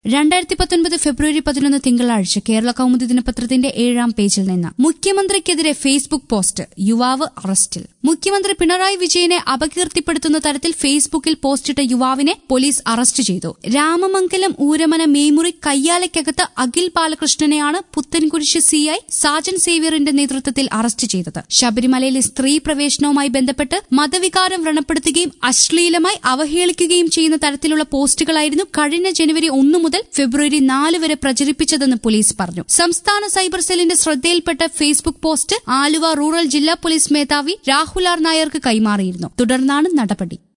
രണ്ടായിരത്തി പത്തൊൻപത് ഫെബ്രുവരി പതിനൊന്ന് തിങ്കളാഴ്ച കേരള കൗമുദി ദിനപത്രത്തിന്റെ ഏഴാം പേജിൽ നിന്ന് മുഖ്യമന്ത്രിക്കെതിരെ ഫേസ്ബുക്ക് പോസ്റ്റ് യുവാവ് അറസ്റ്റിൽ മുഖ്യമന്ത്രി പിണറായി വിജയനെ അപകീർത്തിപ്പെടുത്തുന്ന തരത്തിൽ ഫേസ്ബുക്കിൽ പോസ്റ്റിട്ട യുവാവിനെ പോലീസ് അറസ്റ്റ് ചെയ്തു രാമമംഗലം ഊരമന മേമുറി കയ്യാലയ്ക്കകത്ത് അഖിൽ ബാലകൃഷ്ണനെയാണ് പുത്തൻകുരിശ് സിഐ സാജൻ സേവ്യറിന്റെ നേതൃത്വത്തിൽ അറസ്റ്റ് ചെയ്തത് ശബരിമലയിലെ സ്ത്രീ പ്രവേശനവുമായി ബന്ധപ്പെട്ട് മതവികാരം വ്രണപ്പെടുത്തുകയും അശ്ലീലമായി അവഹേളിക്കുകയും ചെയ്യുന്ന തരത്തിലുള്ള പോസ്റ്റുകളായിരുന്നു കഴിഞ്ഞ ജനുവരി ഒന്നു മുതൽ ഫെബ്രുവരി നാല് വരെ പ്രചരിപ്പിച്ചതെന്ന് പോലീസ് പറഞ്ഞു സംസ്ഥാന സൈബർ സെല്ലിന്റെ ശ്രദ്ധയിൽപ്പെട്ട ഫേസ്ബുക്ക് പോസ്റ്റ് ആലുവ റൂറൽ ജില്ലാ പോലീസ് മേധാവി രാഹുൽ ആർ നായർക്ക് കൈമാറിയിരുന്നു തുടർന്നാണ് നടപടി